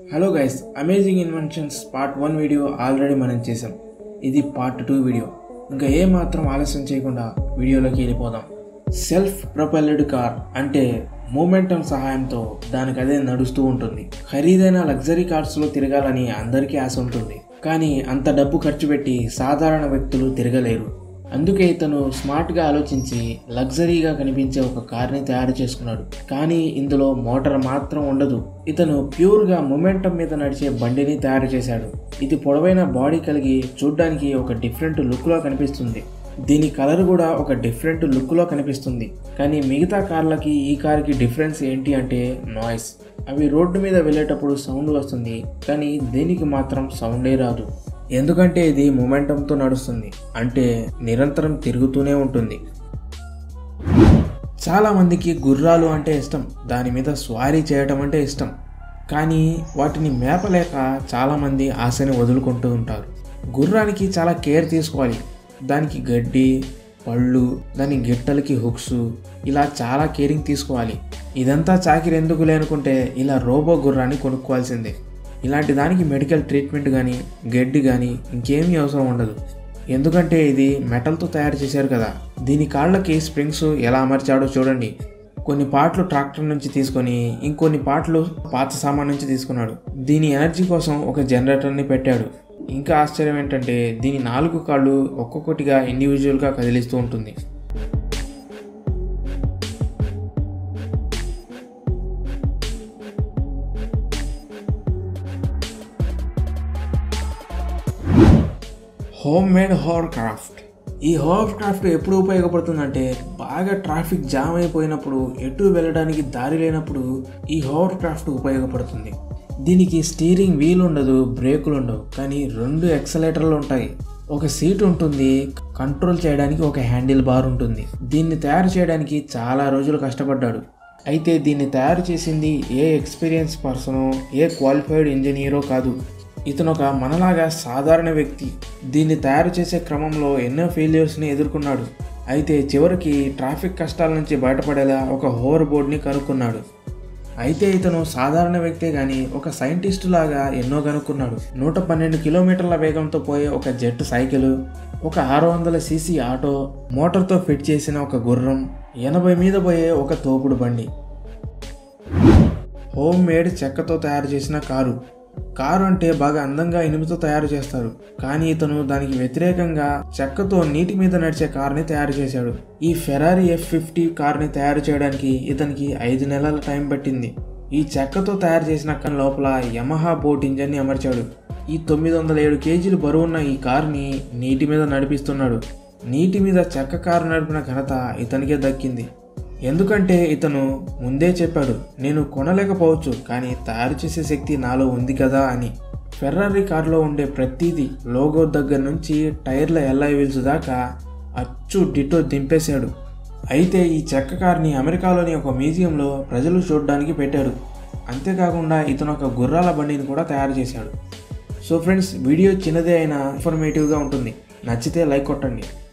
hello guys amazing inventions part one video already మనం చేసాం ఇది పార్ట్ టూ వీడియో ఇంకా ఏ మాత్రం ఆలస్యం చేయకుండా వీడియోలోకి వెళ్ళిపోదాం సెల్ఫ్ ప్రొపెల్డ్ కార్ అంటే మూమెంటం సహాయంతో దానికి అదే నడుస్తూ ఉంటుంది ఖరీదైన లగ్జరీ కార్స్లో తిరగాలని అందరికీ ఆశ ఉంటుంది కానీ అంత డబ్బు ఖర్చు పెట్టి సాధారణ వ్యక్తులు తిరగలేరు అందుకే ఇతను స్మార్ట్గా ఆలోచించి లగ్జరీగా కనిపించే ఒక కార్ని తయారు చేసుకున్నాడు కానీ ఇందులో మోటార్ మాత్రం ఉండదు ఇతను ప్యూర్గా మొమెంటం మీద నడిచే బండిని తయారు చేశాడు ఇది పొడవైన బాడీ కలిగి చూడ్డానికి ఒక డిఫరెంట్ లుక్లో కనిపిస్తుంది దీని కలర్ కూడా ఒక డిఫరెంట్ లుక్లో కనిపిస్తుంది కానీ మిగతా కార్లకి ఈ కార్కి డిఫరెన్స్ ఏంటి అంటే నాయిస్ అవి రోడ్డు మీద వెళ్ళేటప్పుడు సౌండ్ వస్తుంది కానీ దీనికి మాత్రం సౌండే రాదు ఎందుకంటే ఇది మొమెంటంతో నడుస్తుంది అంటే నిరంతరం తిరుగుతూనే ఉంటుంది చాలామందికి గుర్రాలు అంటే ఇష్టం దాని మీద స్వారీ చేయటం అంటే ఇష్టం కానీ వాటిని మేపలేక చాలామంది ఆశని వదులుకుంటూ ఉంటారు గుర్రానికి చాలా కేర్ తీసుకోవాలి దానికి గడ్డి పళ్ళు దాని గిట్టలకి హుక్స్ ఇలా చాలా కేరింగ్ తీసుకోవాలి ఇదంతా చాకిరి ఎందుకు లేనుకుంటే ఇలా రోబో గుర్రాన్ని కొనుక్కోవాల్సిందే ఇలాంటి దానికి మెడికల్ ట్రీట్మెంట్ కానీ గడ్డి కానీ ఇంకేమీ అవసరం ఉండదు ఎందుకంటే ఇది మెటల్తో తయారు చేశారు కదా దీని కాళ్ళకి స్ప్రింగ్స్ ఎలా అమర్చాడో చూడండి కొన్ని పార్ట్లు ట్రాక్టర్ నుంచి తీసుకొని ఇంకొన్ని పార్ట్లు పాత సామాన్ నుంచి తీసుకున్నాడు దీని ఎనర్జీ కోసం ఒక జనరేటర్ని పెట్టాడు ఇంకా ఆశ్చర్యం ఏంటంటే దీని నాలుగు కాళ్ళు ఒక్కొక్కటిగా ఇండివిజువల్గా కదిలిస్తూ ఉంటుంది హోమ్ మేడ్ హోర్ క్రాఫ్ట్ ఈ హోర్ క్రాఫ్ట్ ఎప్పుడు ఉపయోగపడుతుందంటే బాగా ట్రాఫిక్ జామ్ అయిపోయినప్పుడు ఎటు వెళ్ళడానికి దారి లేనప్పుడు ఈ హోర్ క్రాఫ్ట్ ఉపయోగపడుతుంది దీనికి స్టీరింగ్ వీల్ ఉండదు బ్రేకులు ఉండవు కానీ రెండు ఎక్సలేటర్లు ఉంటాయి ఒక సీట్ ఉంటుంది కంట్రోల్ చేయడానికి ఒక హ్యాండిల్ బార్ ఉంటుంది దీన్ని తయారు చేయడానికి చాలా రోజులు కష్టపడ్డాడు అయితే దీన్ని తయారు చేసింది ఏ ఎక్స్పీరియన్స్ పర్సనో ఏ క్వాలిఫైడ్ ఇంజనీరో కాదు ఇతను ఒక మనలాగా సాధారణ వ్యక్తి దీన్ని తయారు చేసే క్రమంలో ఎన్నో ఫెయిల్యూర్స్ని ఎదుర్కొన్నాడు అయితే చివరికి ట్రాఫిక్ కష్టాల నుంచి బయటపడేలా ఒక హోవర్ బోర్డ్ని కనుక్కున్నాడు అయితే ఇతను సాధారణ వ్యక్తే కానీ ఒక సైంటిస్ట్ లాగా ఎన్నో కనుక్కున్నాడు నూట పన్నెండు కిలోమీటర్ల వేగంతో పోయే ఒక జెట్ సైకిల్ ఒక ఆరు వందల సీసీ ఆటో మోటార్తో ఫిట్ చేసిన ఒక గుర్రం ఎనభై మీద పోయే ఒక తోపుడు బండి హోమ్ మేడ్ చెక్కతో తయారు చేసిన కారు కారు అంటే బాగా అందంగా ఇనుముతో తయారు చేస్తారు కానీ ఇతను దానికి వ్యతిరేకంగా చెక్కతో నీటి మీద నడిచే కార్ని తయారు చేశాడు ఈ ఫెరారీ ఎఫ్ ఫిఫ్టీ కార్ని తయారు చేయడానికి ఇతనికి ఐదు నెలల టైం పట్టింది ఈ చెక్కతో తయారు చేసిన కార్ లోపల యమహా బోట్ ఇంజన్ని అమర్చాడు ఈ తొమ్మిది వందల ఏడు కేజీలు బరువున్న ఈ కార్ని నీటి మీద నడిపిస్తున్నాడు నీటి మీద చెక్క కారు నడిపిన ఘనత ఇతనికే దక్కింది ఎందుకంటే ఇతను ముందే చెప్పాడు నేను కొనలేకపోవచ్చు కానీ తయారు చేసే శక్తి నాలో ఉంది కదా అని ఫెర్రరీ కార్లో ఉండే ప్రతిదీ లోగో దగ్గర నుంచి టైర్ల ఎల్ఐ వీల్స్ దాకా అచ్చు డిటో దింపేశాడు అయితే ఈ చెక్క కార్ని అమెరికాలోని ఒక మ్యూజియంలో ప్రజలు చూడడానికి పెట్టాడు అంతేకాకుండా ఇతను ఒక గుర్రాల బండిని కూడా తయారు చేశాడు సో ఫ్రెండ్స్ వీడియో చిన్నదే అయినా ఇన్ఫర్మేటివ్గా ఉంటుంది నచ్చితే లైక్ కొట్టండి